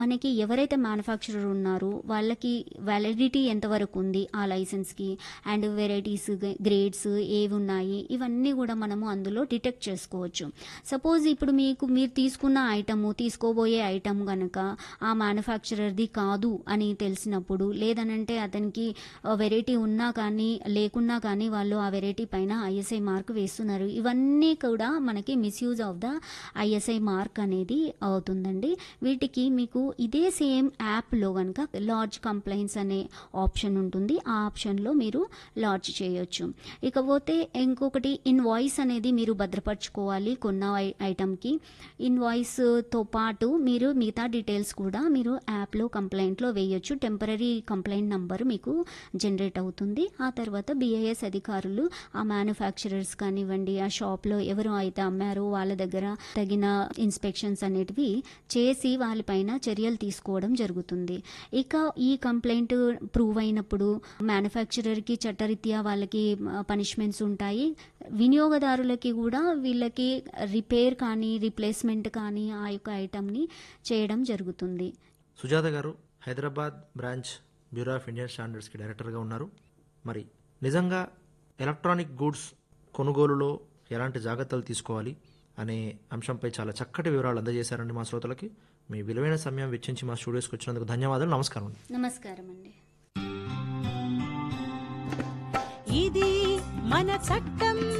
మనకి ఎవరైతే మ్యానుఫ్యాక్చరర్ ఉన్నారో వాళ్ళకి వ్యాలిడిటీ ఎంతవరకు ఉంది ఆ లైసెన్స్కి అండ్ వెరైటీస్ గ్రేడ్స్ ఏవి ఉన్నాయి ఇవన్నీ కూడా మనము అందులో డిటెక్ట్ చేసుకోవచ్చు సపోజ్ ఇప్పుడు మీకు మీరు తీసుకున్న ఐటము తీసుకోబోయే ఐటమ్ కనుక ఆ మ్యానుఫ్యాక్చరర్ది కాదు అని తెలిసినప్పుడు లేదనంటే అతనికి వెరైటీ ఉన్నా కానీ లేకున్నా కానీ వాళ్ళు ఆ వెరైటీ పైన ఐఎస్ఐ మార్క్ వేస్తున్నారు ఇవన్నీ కూడా మనకి misuse of the ISI mark అనేది అవుతుందండి వీటికి మీకు ఇదే సేమ్ యాప్లో కనుక లాడ్జ్ కంప్లైంట్స్ అనే ఆప్షన్ ఉంటుంది ఆ ఆప్షన్లో మీరు లాడ్జ్ చేయొచ్చు ఇకపోతే ఇంకొకటి ఇన్వాయిస్ అనేది మీరు భద్రపరచుకోవాలి కొన్న ఐ- ఐటమ్కి ఇన్వాయిస్తో పాటు మీరు మిగతా డీటెయిల్స్ కూడా మీరు యాప్లో కంప్లైంట్లో వేయొచ్చు టెంపరీ కంప్లైంట్ నంబర్ మీకు జనరేట్ అవుతుంది ఆ తర్వాత బిఐఎస్ అధికారులు ఆ మ్యానుఫ్యాక్చరర్స్ కానివ్వండి ఆ షాప్లో ఎవరు అయితే అమ్మారో వాళ్ళ దగ్గర తగిన ఇన్స్పెక్షన్స్ అనేటివి చేసి వాళ్ళపైన చర్యలు తీసుకోవడం జరుగుతుంది ఇక ఈ కంప్లైంట్ ప్రూవ్ అయినప్పుడు మ్యానుఫ్యాక్చరర్కి చట్టరీత్యా వాళ్ళకి పనిష్మెంట్స్ ఉంటాయి వినియోగదారులకి కూడా వీళ్ళకి రిపేర్ కానీ రిప్లేస్మెంట్ కానీ ఆ యొక్క ఐటమ్ని చేయడం జరుగుతుంది Sujatha garu Hyderabad branch bureau of Indian స్టాండర్డ్స్కి డైరెక్టర్గా ఉన్నారు మరి నిజంగా ఎలక్ట్రానిక్ గూడ్స్ కొనుగోలులో ఎలాంటి జాగ్రత్తలు తీసుకోవాలి అనే అంశంపై చాలా చక్కటి వివరాలు అందజేశారండి మా శ్రోతలకి మీ విలువైన సమయం వెచ్చించి మా స్టూడియోస్కి వచ్చినందుకు ధన్యవాదాలు నమస్కారం అండి నమస్కారం అండి ఇది మన చట్టం